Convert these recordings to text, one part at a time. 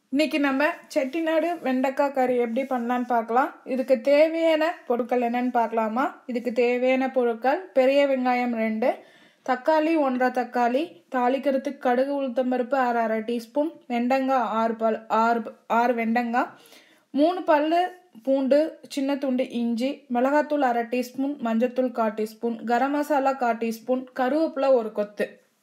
இன்னைக்கு நம்ம செட்டிநாடு வெண்டைக்காய் கறி எப்படி பண்ணலான்னு பார்க்கலாம் இதுக்கு தேவையான பொருட்கள் என்னன்னு பார்க்கலாமா இதுக்கு தேவையான பொருட்கள் பெரிய வெங்காயம் ரெண்டு தக்காளி ஒன்றரை தக்காளி தாளிக்கிறதுக்கு கடுகு உளுத்தம்பருப்பு அரை அரை டீஸ்பூன் வெண்டங்காய் ஆறு பல் ஆறு ஆறு வெண்டங்காய் மூணு பல் பூண்டு சின்ன துண்டு இஞ்சி மிளகாத்தூள் அரை டீஸ்பூன் மஞ்சத்தூள் கால் டீஸ்பூன் கரம் மசாலா கால் டீஸ்பூன் கருவேப்பிலை ஒரு கொத்து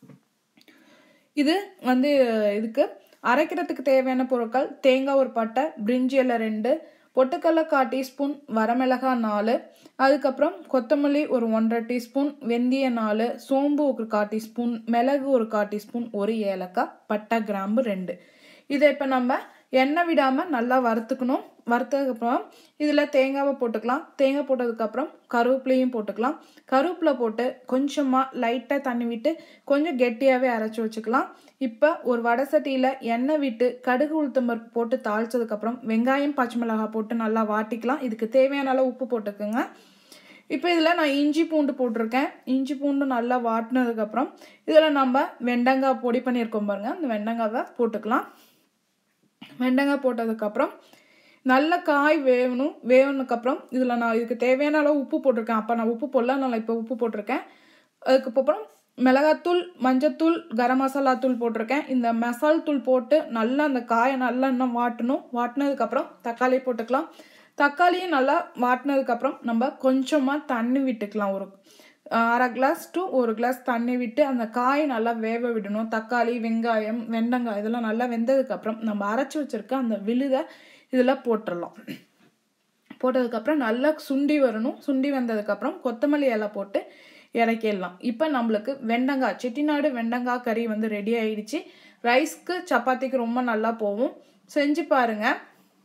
இது வந்து இதுக்கு அரைக்கிறதுக்கு தேவையான பொருட்கள் தேங்காய் ஒரு பட்டை பிரிஞ்சி இலை ரெண்டு பொட்டுக்கடலை கால் டீஸ்பூன் வரமிளகாய் நாலு அதுக்கப்புறம் கொத்தமல்லி ஒரு ஒன்றரை டீஸ்பூன் வெந்தயம் நாலு சோம்பு ஒரு கால் டீஸ்பூன் மிளகு ஒரு கால் டீஸ்பூன் ஒரு ஏலக்காய் பட்டை கிராம்பு ரெண்டு இதை இப்போ நம்ம எண்ணெய் விடாமல் நல்லா வறுத்துக்கணும் வறுத்ததுக்கப்புறம் இதில் தேங்காவை போட்டுக்கலாம் தேங்காய் போட்டதுக்கப்புறம் கருவேப்பிலையும் போட்டுக்கலாம் கருவேப்பிலை போட்டு கொஞ்சமாக லைட்டாக தண்ணி விட்டு கொஞ்சம் கெட்டியாகவே அரைச்சி வச்சுக்கலாம் இப்போ ஒரு வடை சட்டியில் எண்ணெய் விட்டு கடுகு உளுத்தம்பருப்பு போட்டு தாளிச்சதுக்கப்புறம் வெங்காயம் பச்சை மிளகாய் போட்டு நல்லா வாட்டிக்கலாம் இதுக்கு தேவையான அளவு உப்பு போட்டுக்கோங்க இப்போ இதில் நான் இஞ்சி பூண்டு போட்டிருக்கேன் இஞ்சி பூண்டு நல்லா வாட்டினதுக்கப்புறம் இதில் நம்ம வெண்டங்காய் பொடி பண்ணியிருக்கோம் பாருங்கள் அந்த வெண்டங்காவை போட்டுக்கலாம் வெண்டங்காய் போட்டதுக்கப்புறம் நல்ல காய் வேகணும் வேகணுக்கப்புறம் இதில் நான் இதுக்கு தேவையான அளவு உப்பு போட்டிருக்கேன் அப்போ நான் உப்பு போடல நான் இப்போ உப்பு போட்டிருக்கேன் அதுக்கப்புறம் மிளகாத்தூள் மஞ்சத்தூள் கரம் மசாலா தூள் போட்டிருக்கேன் இந்த மசால் தூள் போட்டு நல்லா அந்த காயை நல்லா இன்னும் வாட்டணும் வாட்டினதுக்கப்புறம் தக்காளி போட்டுக்கலாம் தக்காளியும் நல்லா வாட்டினதுக்கப்புறம் நம்ம கொஞ்சமாக தண்ணி விட்டுக்கலாம் ஒரு அரை கிளாஸ் டு ஒரு கிளாஸ் தண்ணி விட்டு அந்த காய் நல்லா வேக விடணும் தக்காளி வெங்காயம் வெண்டங்காய் இதெல்லாம் நல்லா வெந்ததுக்கப்புறம் நம்ம அரைச்சி வச்சுருக்க அந்த விழுதை இதில் போட்டுடலாம் போட்டதுக்கப்புறம் நல்லா சுண்டி வரணும் சுண்டி வந்ததுக்கப்புறம் கொத்தமல்லி இலை போட்டு இறக்கிடலாம் இப்போ நம்மளுக்கு வெண்டங்காய் செட்டிநாடு வெண்டங்காய் கறி வந்து ரெடி ஆயிடுச்சு ரைஸ்க்கு சப்பாத்திக்கு ரொம்ப நல்லா போகும் செஞ்சு பாருங்கள்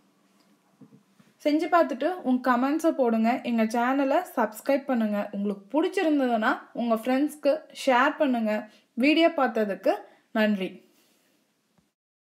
செஞ்சு பார்த்துட்டு உங்கள் கமெண்ட்ஸை போடுங்க எங்கள் சேனலை சப்ஸ்கிரைப் பண்ணுங்கள் உங்களுக்கு பிடிச்சிருந்ததுன்னா உங்கள் ஃப்ரெண்ட்ஸ்க்கு ஷேர் பண்ணுங்கள் வீடியோ பார்த்ததுக்கு நன்றி